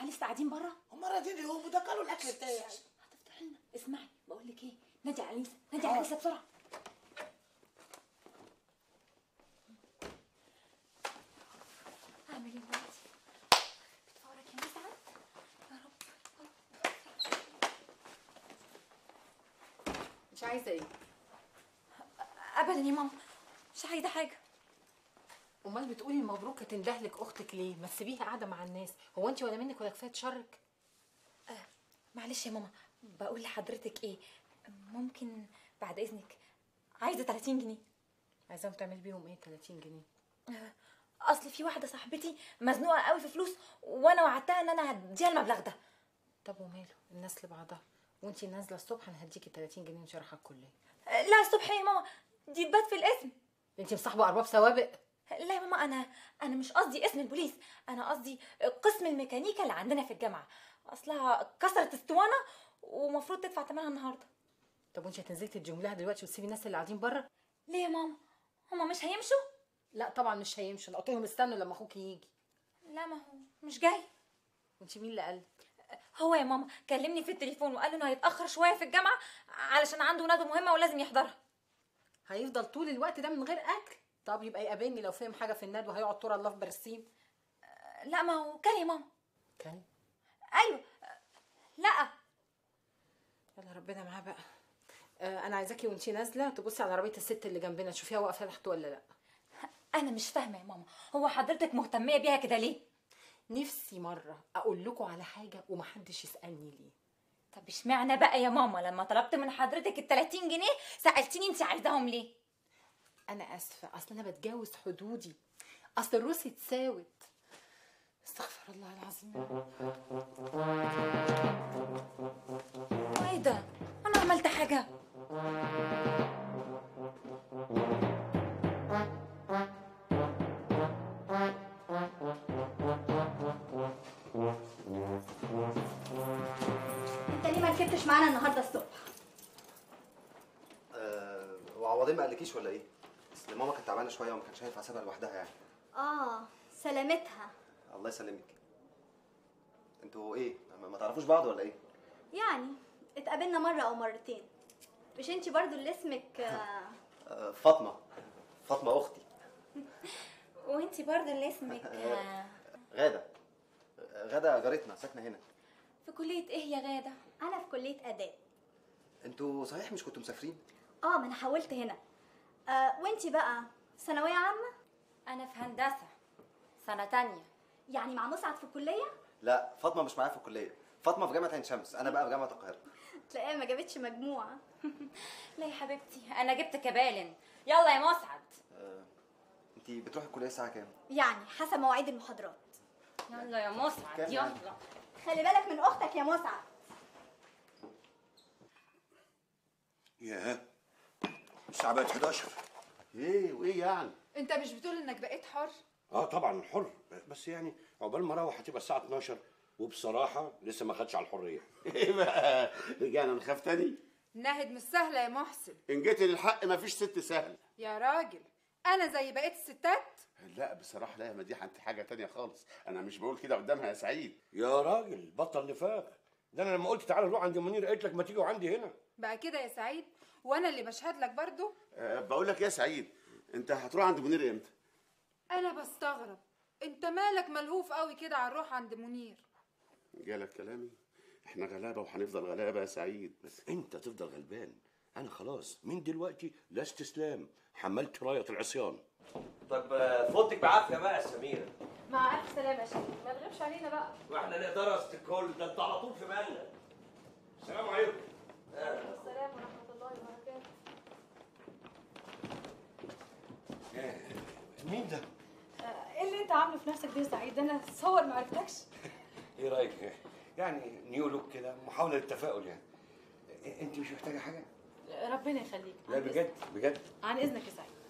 الجماعه لسه قاعدين بره هم راضيين يقوموا ده كانوا الاكل بتاعي هتفتح لنا اسمعي بقول لك ايه نادي على ليسا نادي على ليسا بسرعه اعمل ايه دلوقتي بتفورك يا مسعد يا رب مش عايزه ايه ابدا يا ماما مش عايزه حاجه امال بتقولي مبروك هتندهلك اختك ليه ما تسيبيها قاعده مع الناس هو انت ولا منك ولا كفايه شرك معلش يا ماما بقول لحضرتك ايه ممكن بعد اذنك عايزه 30 جنيه عايزاهم تعمل بيهم ايه 30 جنيه آه، اصل في واحده صاحبتي مزنوقه قوي في فلوس وانا وعدتها ان انا هديها المبلغ ده طب وماله الناس لبعضها وانت نازله الصبح انا هديكي 30 جنيه وانت رايحه الكليه آه، لا الصبح يا ماما دي تبات في الاسم انت مصاحبه ارباب سوابق لا يا ماما انا انا مش قصدي اسم البوليس انا قصدي قسم الميكانيكا اللي عندنا في الجامعه اصلها كسرت اسطوانه ومفروض تدفع ثمنها النهارده طب وانت هتنزلي تديهم لها دلوقتي وتسيبي الناس اللي قاعدين بره ليه يا ماما هما مش هيمشوا لا طبعا مش هيمشوا انا قلت لهم استنوا لما اخوك يجي لا ما هو مش جاي وانت مين اللي قال هو يا ماما كلمني في التليفون وقال انه هيتاخر شويه في الجامعه علشان عنده ندوه مهمه ولازم يحضرها هيفضل طول الوقت ده من غير اكل طب يبقى يقابلني لو فهم حاجه في الندوه هيقعد طول الله في برسيم لا ما هو كان يا ماما كان ايوه لا يلا ربنا معاه بقى آه انا عايزاكي وانت نازله تبصي على عربيه الست اللي جنبنا تشوفيها واقفه تحت ولا لا انا مش فاهمه يا ماما هو حضرتك مهتميه بيها كده ليه نفسي مره اقول لكم على حاجه ومحدش يسالني ليه طب اشمعنى بقى يا ماما لما طلبت من حضرتك ال 30 جنيه سالتيني انت عايزاهم ليه انا اسفه اصل انا بتجاوز حدودي اصل الروس اتساوت استغفر الله العظيم ايه ده انا عملت حاجه انت ليه ما ركبتش معانا النهارده الصبح آه، وعوضين ما قالكيش ولا ايه؟ اصل ماما كانت تعبانه شويه وما كانش هينفع اسيبها لوحدها يعني اه سلامتها الله يسلمك انتوا ايه؟ ما ما تعرفوش بعض ولا ايه؟ يعني اتقابلنا مره او مرتين مش انت برضو اللي اسمك آه، آه، فاطمه فاطمه اختي وانت برضه اللي اسمك آه، غاده آه، غاده جارتنا ساكنه هنا في كليه ايه يا غاده انا في كليه اداب انتوا صحيح مش كنتوا مسافرين؟ اه ما انا حولت هنا آه وانت بقى ثانويه عامه انا في هندسه سنه تانية يعني مع مسعد في الكليه لا فاطمه مش معايا في الكليه فاطمه في جامعه عين شمس انا بقى في جامعه القاهره تلاقيها ما جابتش مجموعه لا يا حبيبتي انا جبت كبالن يلا يا مسعد آه، انتي بتروحي الكليه الساعه كام؟ يعني حسب مواعيد المحاضرات يلا يا مسعد كام يلا خلي بالك من اختك يا مسعد ياه الساعة بقت 11 ايه وايه يعني؟ انت مش بتقول انك بقيت حر اه طبعا حر بس يعني عقبال ما اروح هتبقى الساعة 12 وبصراحة لسه ما خدش على الحرية ايه بقى؟ رجعنا نخاف تاني؟ ناهد مش سهله يا محسن ان جيت للحق ما فيش ست سهل يا راجل انا زي بقيه الستات لا بصراحة لا يا مديحة انت حاجة تانية خالص انا مش بقول كده قدامها يا سعيد يا راجل بطل نفاق ده انا لما قلت تعالى نروح عند منير قلت لك ما تيجوا عندي هنا بقى كده يا سعيد وانا اللي بشهد لك برضو أه بقول لك يا سعيد انت هتروح عند منير امتى؟ انا بستغرب انت مالك ملهوف قوي كده على الروح عند منير جالك كلامي احنا غلابه وهنفضل غلابه يا سعيد بس انت تفضل غلبان انا خلاص من دلوقتي لا استسلام حملت رايه العصيان طب آه، فوتك بعافيه بقى يا سميره مع الف سلامه يا شيخ ما تغيبش علينا بقى واحنا نقدر است الكل ده انت على طول في بالنا السلام عليكم السلام ورحمه الله وبركاته مين ده؟ ايه اللي انت عامله في نفسك ده يا سعيد ده انا اتصور ما عرفتكش ايه رايك؟ يعني نيو لوك كده محاوله للتفاؤل يعني انت مش محتاجه حاجه؟ ربنا يخليك لا بجد بجد عن اذنك يا سعيد